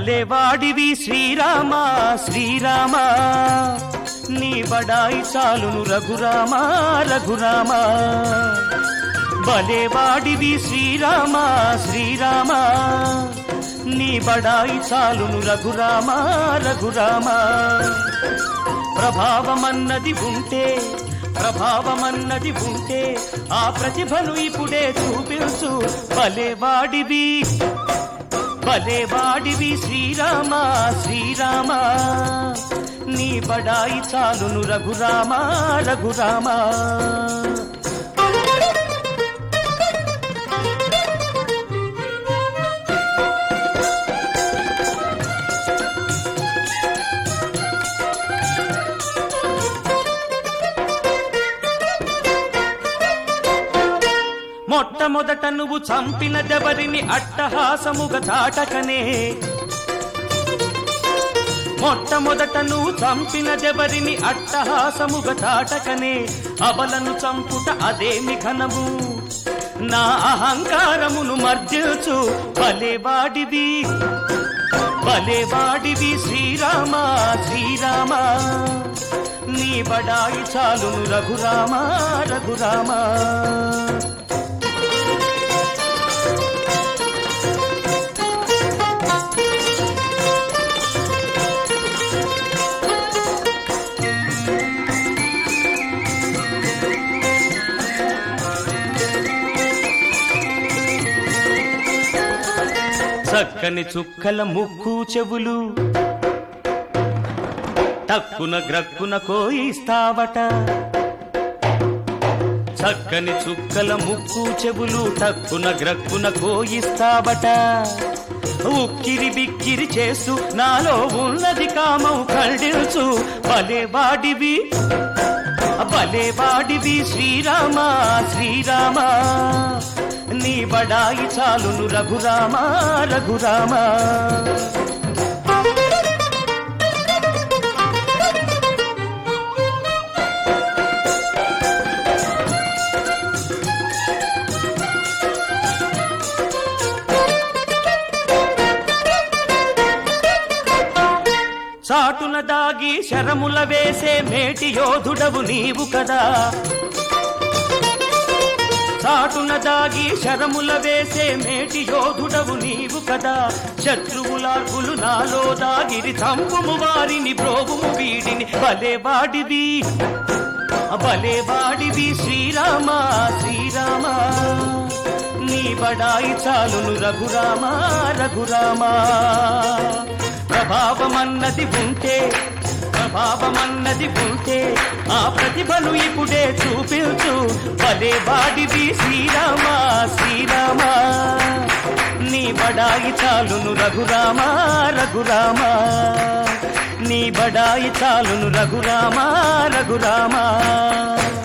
భలేవాడివి శ్రీరామ శ్రీరామ నీ బడాయి చాలును రఘురామ రఘురామ భలేవాడివి శ్రీరామ శ్రీరామ నీ బడాయి చాలును రఘురామ రఘురామ ప్రభావమన్నది ఉంటే ప్రభావమన్నది ఉంటే ఆ ప్రతిభను ఇప్పుడే చూపించు భలేవాడివి భలేవాడివి శ్రీరామ శ్రీరామ నీ బడాయి చాలును రఘురామ రఘురామ మొట్టమొదట నువ్వు చంపిన దెవరిని అట్టహాసముగా చాటకనే మొట్టమొదట నువ్వు చంపిన దెవరిని అట్టహాసముగా చాటకనే అబలను చంపుట అదేమి ఘనము నా అహంకారమును మర్జిల్చు భలేవాడివి భలేవాడివి శ్రీరామ శ్రీరామ నీ బడాయి చాలును రఘురామ రఘురామ చక్కని చుక్కల ముక్కు చెవులు టక్కున గ్రక్కున కోయిస్తావట చక్కని చుక్కల ముక్కు చెవులు టక్కున గ్రక్కున కోయిస్తావట ఉక్కిరి బిక్కిరి చేస్తూ నాలో ఉన్నది కామం కళ్ళిల్చు భలే వాడివి భలే వాడివి శ్రీరామ శ్రీరామ నీ బడాయి చాలును రఘురామ రఘురామ చాటున దాగి శరముల వేసే మేటి యోధుడవు నీవు కదా చాటున దాగి శరముల వేసే మేటి యోధుడవు నీవు కదా శత్రువులార్పులు నాలో దాగిరి చంపుము వారిని ప్రోగుము వీడిని భలే వాడివి భలే వాడివి శ్రీరామ శ్రీరామ నీ బడాయి చాలును రఘురామ రఘురామ ప్రభావమన్నది ఉంటే ప్రభావమన్నది ఉంటే ఆ ప్రతిభను ఇప్పుడే చూపించు భలే వాడివి శ్రీరామ శ్రీరామ నీ బడాయి చాలును రఘురామ రఘురామ నీ బడాయి చాలును రఘురామ రఘురామ